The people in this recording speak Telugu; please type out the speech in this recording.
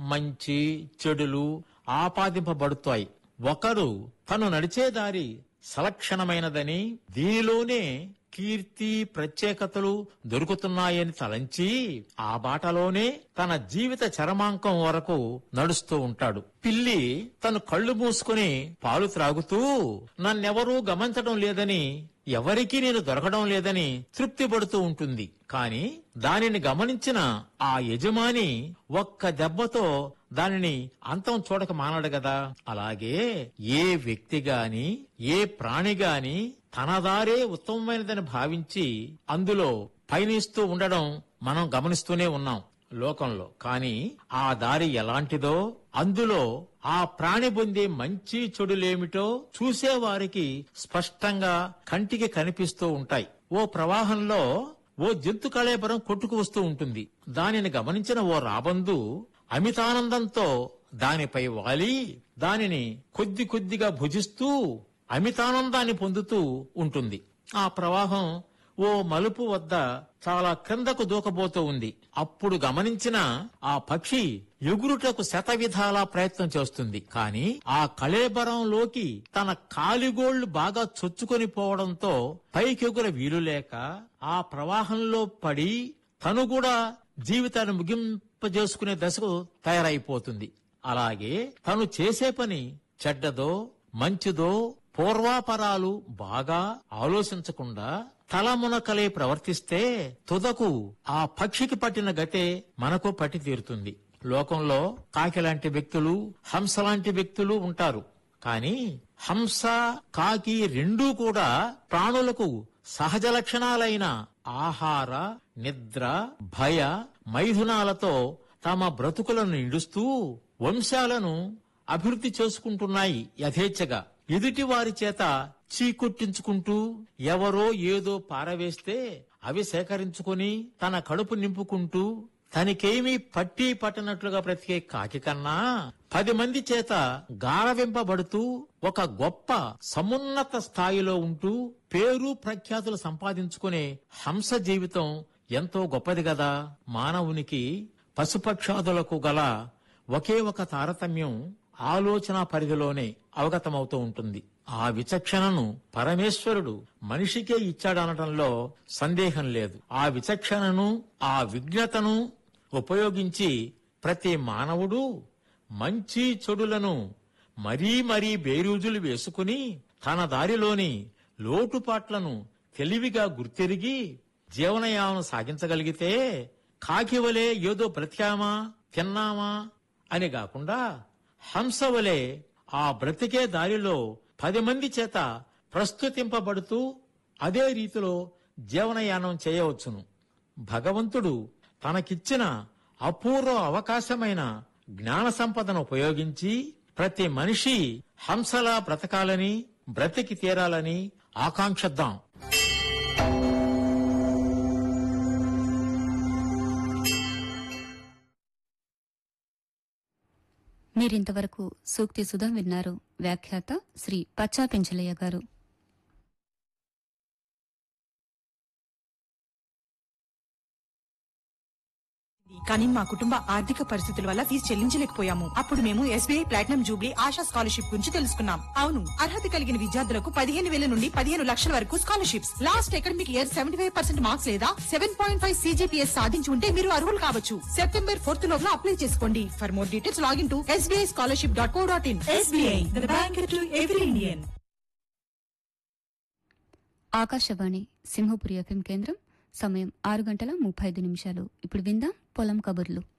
మంచి చెడులు ఆపాదింపబడుతాయి ఒకరు తను నడిచే దారి సలక్షణమైనదని దీనిలోనే కీర్తి ప్రత్యేకతలు దొరుకుతున్నాయని తలంచి ఆ బాటలోనే తన జీవిత చరమాంకం వరకు నడుస్తూ ఉంటాడు పిల్లి తను కళ్ళు మూసుకుని పాలు త్రాగుతూ నన్నెవరూ గమనించడం లేదని ఎవరికీ నేను దొరకడం లేదని తృప్తి పడుతూ ఉంటుంది కాని దానిని గమనించిన ఆ యజమాని ఒక్క దెబ్బతో దానిని అంతం చూడక మానడు గదా అలాగే ఏ వ్యక్తి గాని ఏ ప్రాణి గాని తన దారే ఉత్తమమైనదని భావించి అందులో పయనిస్తూ ఉండడం మనం గమనిస్తూనే ఉన్నాం లోకంలో కానీ ఆ దారి ఎలాంటిదో అందులో ఆ ప్రాణి పొందే మంచి చెడులేమిటో చూసేవారికి స్పష్టంగా కంటికి కనిపిస్తూ ఉంటాయి ఓ ప్రవాహంలో ఓ జంతు కళేబరం కొట్టుకు వస్తూ ఉంటుంది దానిని గమనించిన ఓ రాబందు అమితానందంతో దానిపై వాలి దానిని కొద్ది కొద్దిగా భుజిస్తూ అమితానందాన్ని పొందుతూ ఉంటుంది ఆ ప్రవాహం ఓ మలుపు వద్ద చాలా క్రిందకు దూకబోతూ ఉంది అప్పుడు గమనించిన ఆ పక్షి ఎగురుటకు శత విధాలా ప్రయత్నం చేస్తుంది కాని ఆ కళేబరంలోకి తన కాలిగోళ్లు బాగా చొచ్చుకొని పోవడంతో పైకెగుర వీలు లేక ఆ ప్రవాహంలో పడి తను కూడా జీవితాన్ని ముగింపజేసుకునే దశకు తయారైపోతుంది అలాగే తను చేసే పని చెడ్డదో మంచిదో పూర్వాపరాలు బాగా ఆలోచించకుండా తలమునకలే ప్రవర్తిస్తే తుదకు ఆ పక్షికి పట్టిన గతే మనకు పట్టి తీరుతుంది లోకంలో కాకి లాంటి వ్యక్తులు హంస లాంటి వ్యక్తులు ఉంటారు కానీ హంస కాకి రెండూ కూడా ప్రాణులకు సహజ లక్షణాలైన ఆహార నిద్ర భయ మైథునాలతో తమ బ్రతుకులను నిండుస్తూ వంశాలను అభివృద్ధి చేసుకుంటున్నాయి యథేచ్ఛగా ఎదుటి వారి చేత చీకొట్టించుకుంటూ ఎవరో ఏదో పారవేస్తే అవి సేకరించుకుని తన కడుపు నింపుకుంటూ తనకేమీ పట్టి పట్టనట్లుగా బ్రతికే కాకి కన్నా పది మంది చేత గారవింపబడుతూ ఒక గొప్ప సమున్నత స్థాయిలో ఉంటూ పేరు ప్రఖ్యాతులు సంపాదించుకునే హంస జీవితం ఎంతో గొప్పది గదా మానవునికి పశుపక్షాదులకు గల ఒకే ఒక తారతమ్యం ఆలోచన పరిధిలోనే అవగతమవుతూ ఉంటుంది ఆ విచక్షణను పరమేశ్వరుడు మనిషికే ఇచ్చాడనటంలో సందేహం లేదు ఆ విచక్షణను ఆ విజ్ఞతను ఉపయోగించి ప్రతి మానవుడు మంచి చెడులను మరీ మరీ బేరూజులు వేసుకుని తన దారిలోని లోటుపాట్లను తెలివిగా గుర్తెరిగి జీవనయానం సాగించగలిగితే కాకివలే ఏదో బ్రతికామా తిన్నామా అని కాకుండా హంసవలే ఆ బ్రతికే దారిలో పది మంది చేత ప్రస్తుతింపబడుతూ అదే రీతిలో జీవనయానం చేయవచ్చును భగవంతుడు తనకిచ్చిన అపూర్వ అవకాశమైన జ్ఞాన సంపదను ఉపయోగించి ప్రతి మనిషి హంసలా బ్రతకాలని బ్రతికి తీరాలని ఆకాంక్షిద్దాం మీరింతవరకు సూక్తి సుధం విన్నారు వ్యాఖ్యాత శ్రీ పచ్చా పెంచలయ్య గారు కానీ మా కుటుంబ ఆర్థిక పరిస్థితుల వల్ల ఫీజు చెల్లించలేకపోయాము అప్పుడు మేము SBI platinum jubilee Asha scholarship గురించి తెలుసుకున్నాం అవును అర్హత కలిగిన విద్యార్థులకు పదిహేను వేల నుండి పదిహేను లక్షల వరకు scholarships last academic year seventy five percent marks లేదా సెవెన్ పాయింట్ ఫైవ్ సీజీపీఎస్ సాధించి ఉంటే మీరు అర్హులు కావచ్చు సెప్టెంబర్ ఫోర్త్ లోపల అప్లై చేసుకోండి for more details login to SBI scholarship dot co dot in SBI bank to every Indian Akashvani Simhapuri FM కేంద్రం సమయం ఆరు గంటల ముప్పై ఐదు నిమిషాలు ఇప్పుడు విందాం పొలం కబుర్లు